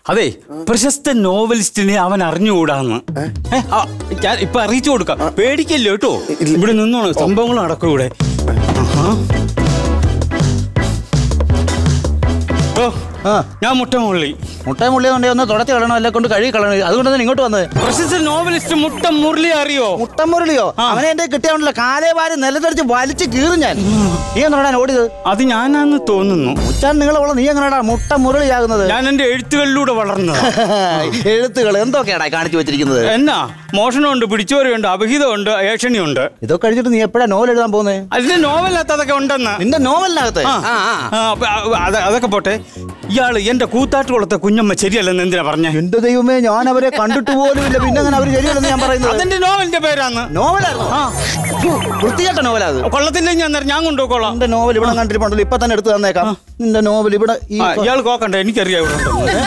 അതെ പ്രശസ്ത നോവലിസ്റ്റിനെ അവൻ അറിഞ്ഞുകൂടാന്ന് ഏ, ആ, ഞാൻ ഇപ്പൊ അറിയിച്ചു കൊടുക്കാം പേടിക്കല്ലോ കേട്ടോ ഇവിടെ നിന്നോളൂ സംഭവങ്ങൾ നടക്കും ഇവിടെ ആഹാ. ഓ ആ ഞാൻ മുട്ടമുള്ളി മുട്ട മുള്ളിയുണ്ടെങ്കിൽ ഒന്ന് തുടച്ച് കളയണം എല്ലാം കൊണ്ട് കഴുകി കളയണം അതുകൊണ്ട് തന്നെ ഇങ്ങോട്ട് വന്നത് പ്രശസ്ത നോവലിസ്റ്റ് മുട്ട മുരളി അറിയോ മുട്ടമുരളിയോ അവനെ എന്റെ കിട്ടിയാണല്ലോ കാലേ വാരി നിലത്തടിച്ച് വലിച്ച് കീറും ഞാൻ നീ എന്നോടാ ഓടിയത് അത് ഞാനാന്ന് തോന്നുന്നു ഉച്ചാൻ നിങ്ങളുള്ള നീ എങ്ങനെയാടാ മുട്ട മുരളിയാകുന്നത് ഞാൻ എന്റെ എഴുത്തുകളിലൂടെ വളർന്നത് എഴുത്തുകൾ എന്തൊക്കെയാടാ കാണിച്ചു വെച്ചിരിക്കുന്നത് എന്നാ മോഷണമുണ്ട് പിടിച്ചോരുണ്ട് അപഹിതമുണ്ട് ഏഷണിയുണ്ട് ഇതൊക്കെ കഴിഞ്ഞിട്ട് നീ എപ്പോഴാ നോവൽ എഴുതാൻ പോകുന്നത് അതിന്റെ നോവലകത്ത് അതൊക്കെ ഉണ്ടെന്ന് നിന്റെ നോവലിനകത്ത് ആ, ആ, ആ. ആ, അപ്പൊ അത് അതൊക്കെ പോട്ടെ ഇയാള് എന്റെ കൂത്താട്ടുകുളത്തെ കുഞ്ഞമ്മ ശരിയല്ലെന്ന് എന്തിനാ പറഞ്ഞേ എന്റെ ദൈവമേ ഞാൻ അവരെ കണ്ടിട്ട് പോലും ഇല്ല പിന്നെ അങ്ങനെ അവര് ശരിയല്ലെന്ന് ഞാൻ പറയുന്നത് അതെന്റെ നോവലിന്റെ പേരാന്ന് നോവലായിരുന്നു ആ ഫു, വൃത്തികെട്ട നോവലാ അത് കൊള്ളത്തിന്റെ ഞാൻ അന്നേരം ഞാൻ കൊണ്ടുപോയിക്കോളാം നിന്റെ നോവൽ ഇവിടെ കണ്ടിട്ടുണ്ടല്ലോ ഇപ്പൊ തന്നെ എടുത്ത് തന്നേക്കാം നിന്റെ നോവൽ ഇവിടെ ഈ ആ, ഇയാൾ കോക്കണ്ട എനിക്കറിയാം ഇവിടെ ഉണ്ടെന്ന്.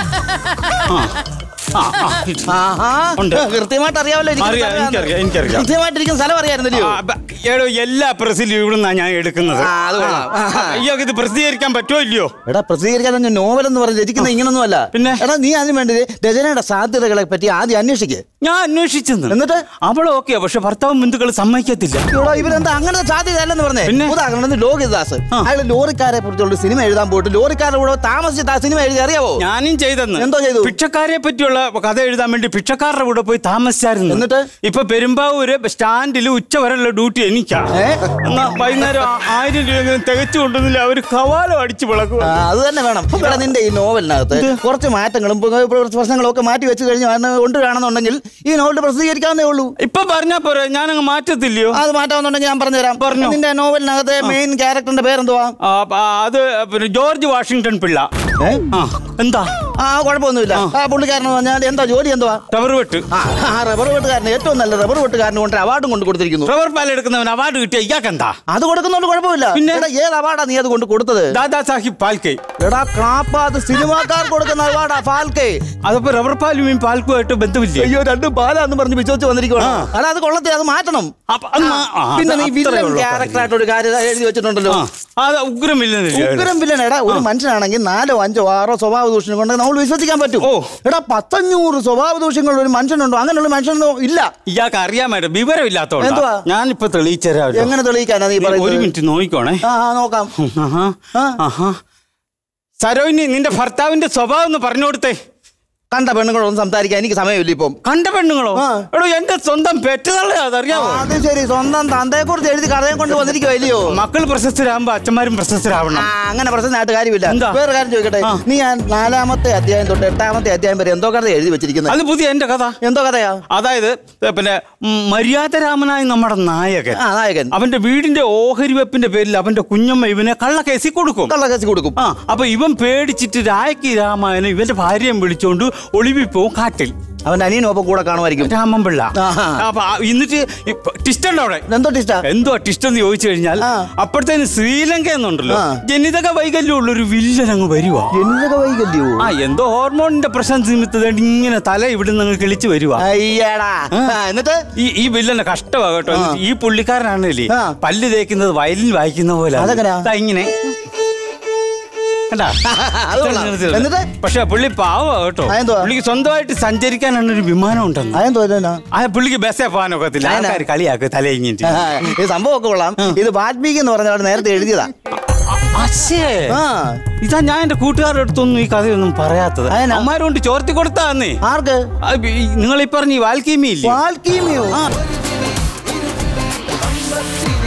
ആ, ആ, ആ. ആഹാ. ഉണ്ട്. കൃത്യമായിട്ട് അറിയാമല്ലോ എനിക്ക് അറിയാം, സ്ഥലം എനിക്കറിയാം, എനിക്കറിയാം. കൃത്യമായിട്ടിരിക്കുന്ന സ്ഥലം അറിയായിരുന്നല്ലോ ആ, ബ- എടോ എല്ലാ പ്രസിലും ഇവിടുന്നാ ഞാൻ എടുക്കുന്നത് ആ, അത് കൊള്ളാം. ആ, ഇയാൾക്ക് ഇത് പ്രസിദ്ധീകരിക്കാൻ പറ്റുമോ ഇല്ലയോ എടാ പ്രസിദ്ധീകരിക്കാൻ തന്നെ നോവൽ എന്ന് പറഞ്ഞ് രചിക്കുന്ന ഇങ്ങനൊന്നും അല്ല പിന്നെ? എടാ നീ അതിന് വേണ്ടി രചനയുടെ സാധ്യതകളെ പറ്റി ആദ്യം അന്വേഷിക്ക് ഞാൻ അന്വേഷിച്ചെന്ന് എന്നിട്ട് അവൾ ഓക്കെ പക്ഷെ ഭർത്താവും ബന്ധുക്കൾ സമ്മതിക്കത്തില്ല ഇവിടെ ഇവരെന്താ അങ്ങനത്തെ സാധ്യത അല്ലെന്ന് പറഞ്ഞേ പിന്നെ? ഉദാഹരണത്തിന് ലോകിദാസ് അയാൾ ലോറിക്കാരെ കുറിച്ചുള്ള സിനിമ എഴുതാൻ പോയിട്ട് ലോറിക്കാരുടെ കൂടെ താമസിച്ച് ആ സിനിമ എഴുതി അറിയാവോ ഞാനും ചെയ്തെന്ന് എന്തോ ചെയ്തു? ഭിക്ഷക്കാരെ പറ്റിയുള്ള കഥ എഴുതാൻ വേണ്ടി ഭിക്ഷക്കാരുടെ കൂടെ പോയി താമസിച്ചായിരുന്നു എന്നിട്ട്? ഇപ്പൊ പെരുമ്പാവൂര് സ്റ്റാൻഡിൽ ഉച്ച വരെയുള്ള ഡ്യൂട്ടി എനിക്കാ ഏ? എന്നാ വൈകുന്നേരം ആ- ആയിരം രൂപ തികച്ചു കൊണ്ടുവന്നില്ല അവര് കവാലം അടിച്ചു വിളക്കുക ആ, അത് തന്നെ വേണം ഇവിടെ നിന്റെ ഈ നോവലിനകത്ത് കുറച്ച് മാറ്റങ്ങളും പു- കുറച്ച് പ്രശ്നങ്ങളും ഒക്കെ മാറ്റി വെച്ച് കഴിഞ്ഞ് കൊണ്ട് കാണുന്നുണ്ടെങ്കിൽ ഈ നോവൽ പ്രസിദ്ധീകരിക്കാവുന്നേ ഉള്ളൂ ഇപ്പൊ പറഞ്ഞാ പോരെ ഞാനങ്ങ് മാറ്റത്തില്ലയോ അത് മാറ്റാവുന്നുണ്ടെങ്കിൽ ഞാൻ പറഞ്ഞുതരാം പറഞ്ഞോ. നിന്റെ നോവലിനകത്ത് മെയിൻ ക്യാരക്ടറിന്റെ പേരെന്തുവാ ആ, ആ, അത് പിന്നെ ജോർജ് വാഷിങ്ടൺ പിള്ള ഏ? ആ എന്താ ആ കുഴപ്പമൊന്നുമില്ല ആ പുള്ളിക്കാരൻ പറഞ്ഞാൽ എന്താ ജോലി എന്തുവാ റബ്ബർ വെട്ട് ആ ആ, റബ്ബർ വെട്ടുകാരന് ഏറ്റവും നല്ല റബ്ബർ വെട്ടുകാരന് കൊണ്ട് അവാർഡും കൊണ്ട് കൊടുത്തിരിക്കുന്നു റബ്ബർ പാൽ എടുക്കുന്നവൻ അവാർഡ് കിട്ടിയ ഇയാൾക്ക് എന്താ അത് കൊടുക്കുന്നോണ്ട് കുഴപ്പമില്ല പിന്നെ? എടാ, ഏത് അവാർഡാ നീ അത് കൊണ്ട് കൊടുത്തത് ദാദാ സാഹിബ് പാൽക്കെ എടാ ക്രാപ്പ അത് സിനിമാക്കാർ കൊടുക്കുന്ന അവാർഡാ ഫാൽക്കെ അതപ്പോ റബ്ബർ പാലും പാൽക്കുമായിട്ട് ബന്ധമില്ലേ അയ്യോ രണ്ടും പാലാന്ന് പറഞ്ഞ് വിശ്വസിച്ച് വന്നിരിക്കുവാണ് അടാ അത് കൊള്ളത്തെ അത് മാറ്റണം അപ്പൊ അത് മാ- ആ, പിന്നെ അത് നീ അത്രേ വില്ലൻ ഉള്ളൂ ക്യാരക്ടറായിട്ട് ഒരു കാര്യം എഴുതി വെച്ചിട്ടുണ്ടല്ലോ ആ, അത് ഉഗ്രമില്ലെന്നില്ല ഉഗ്രം വില്ലൻ എടാ ഒരു മനുഷ്യനാണെങ്കിൽ നാലോ അഞ്ചോ ആറോ സ്വഭാവ ദൂഷ്യങ്ങൾ കൊണ്ട് നമ്മൾ വിശ്വസിക്കാൻ പറ്റും ഓ. എടാ പത്തഞ്ഞൂറ് സ്വഭാവ ദൂഷ്യങ്ങളുള്ള ഒരു മനുഷ്യനുണ്ടോ അങ്ങനെയുള്ള മനുഷ്യനോ ഇല്ല ഇയാൾക്ക് അറിയാൻ വേണ്ട വിവരമില്ലാത്തോണ്ടാ എന്തുവാ? ഞാനിപ്പോ തെളിയിച്ചരാമല്ലോ എങ്ങനെ തെളിയിക്കാനാ നീ ഒരു പറയുന്നത് മിനിറ്റ് നോക്കിക്കോണേ ആ ആ, നോക്കാം ആഹാ, ആ. ആഹാ. സരോജിനി നിന്റെ ഭർത്താവിന്റെ സ്വഭാവം ഒന്ന് പറഞ്ഞു കൊടുത്തേ കണ്ട പെണ്ണുങ്ങളൊന്നും സംസാരിക്കാൻ എനിക്ക് സമയമില്ല ഇപ്പം കണ്ട പെണ്ണുങ്ങളോ ആ. എടോ എന്റെ സ്വന്തം പെറ്റുതള്ള അതറിയാമോ അത് ശരി സ്വന്തം തന്തയെ കുറിച്ച് എഴുതി കഥയും കൊണ്ട് വന്നിരിക്കുവോ ഇല്ലയോ മക്കൾ പ്രശസ്തരാകുമ്പോ അച്ഛന്മാരും പ്രശസ്തരാവണം ആ അങ്ങനെ പ്രശ്നമായിട്ട് കാര്യമില്ല എന്താ? വേറെ കാര്യം ചോദിക്കട്ടെ ആ. നീ ആ നാലാമത്തെ അധ്യായം തൊട്ട് എട്ടാമത്തെ അധ്യായം വരെ എന്തോ കഥ എഴുതി വെച്ചിരിക്കുന്നത് അത് പുതിയ എന്റെ കഥ എന്തോ കഥയാ അതായത് ഏ, പിന്നെ ഉം, മര്യാദരാമനായ നമ്മുടെ നായകൻ ആ നായകൻ അവന്റെ വീടിന്റെ ഓഹരി വെപ്പിന്റെ പേരിൽ അവന്റെ കുഞ്ഞമ്മ ഇവനെ കള്ളക്കേസി കൊടുക്കും കള്ളക്കേസ് കൊടുക്കും ആ അപ്പൊ ഇവൻ പേടിച്ചിട്ട് രായക്ക് രാമായണം ഇവന്റെ ഭാര്യയും വിളിച്ചോണ്ട് ഒളിവിപ്പോവും കാട്ടിൽ അവൻ അനിയനും ഒപ്പം കൂടെ കാണുമായിരിക്കും രാമൻപിള്ള ആഹാ. അപ്പൊ ആ- എന്നിട്ട് ടിസ്റ്റ് ഉണ്ട് അവിടെ എന്തോ ഇഷ്ട എന്തോ ടിസ്റ്റ് എന്ന് ചോദിച്ചു കഴിഞ്ഞാൽ ആ. അപ്പോഴത്തേന് ശ്രീലങ്ക എന്നുണ്ടല്ലോ ആ. ജനിതക വൈകല്യമുള്ള ഒരു വില്ലൻ അങ്ങ് വരുവാ എന്നൊക്കെ വൈകല്യോ ആ എന്തോ ഹോർമോണിന്റെ പ്രശ്നം നിമിത്തം ഇങ്ങനെ തല ഇവിടെ നിന്ന് കിളിച്ചു വരുവാ അയ്യടാ ആ, എന്നിട്ട് ഈ ഈ വില്ലന്റെ കഷ്ടമാ കേട്ടോ ആ. ഈ പുള്ളിക്കാരനാണല്ലേ ആ. പല്ല് തേക്കുന്നത് വയലിൻ വായിക്കുന്ന പോലെ അതെങ്ങനെയാ? ഇങ്ങനെ കണ്ടാ? അത് കൊള്ളാം. എന്നിട്ട് പക്ഷെ പുള്ളി പാവ കേട്ടോ ആ, എന്തുവാ? പുള്ളിക്ക് സ്വന്തമായിട്ട് സഞ്ചരിക്കാനാണ് ഒരു വിമാനം ഉണ്ടെന്ന് അതെന്തോ ഇതെന്നാ? ആ പുള്ളിക്ക് ബസ്സേ പോകാനൊക്കത്തില്ല അതെന്നാ? ആൾക്കാർ കളിയാക്ക് തലയിങ്ങിട്ട് ആ, ഈ സംഭവമൊക്കെ കൊള്ളാം ഇത് വാൽമീകി എന്ന് പറഞ്ഞ ആൾ നേരത്തെ എഴുതിയതാ അശേ ആ ഇതാ ഞാൻ എന്റെ കൂട്ടുകാരുടെ അടുത്തൊന്നും ഈ കഥയൊന്നും പറയാത്തത് അതെന്നാ? അമ്മാരോണ്ട് ചോർത്തി കൊടുത്താന്നേ ആർക്ക് നിങ്ങൾ ഈ പറഞ്ഞ ഈ വാൽക്കീമി ഇല്ലേ വാൽക്കീമിയോ ആ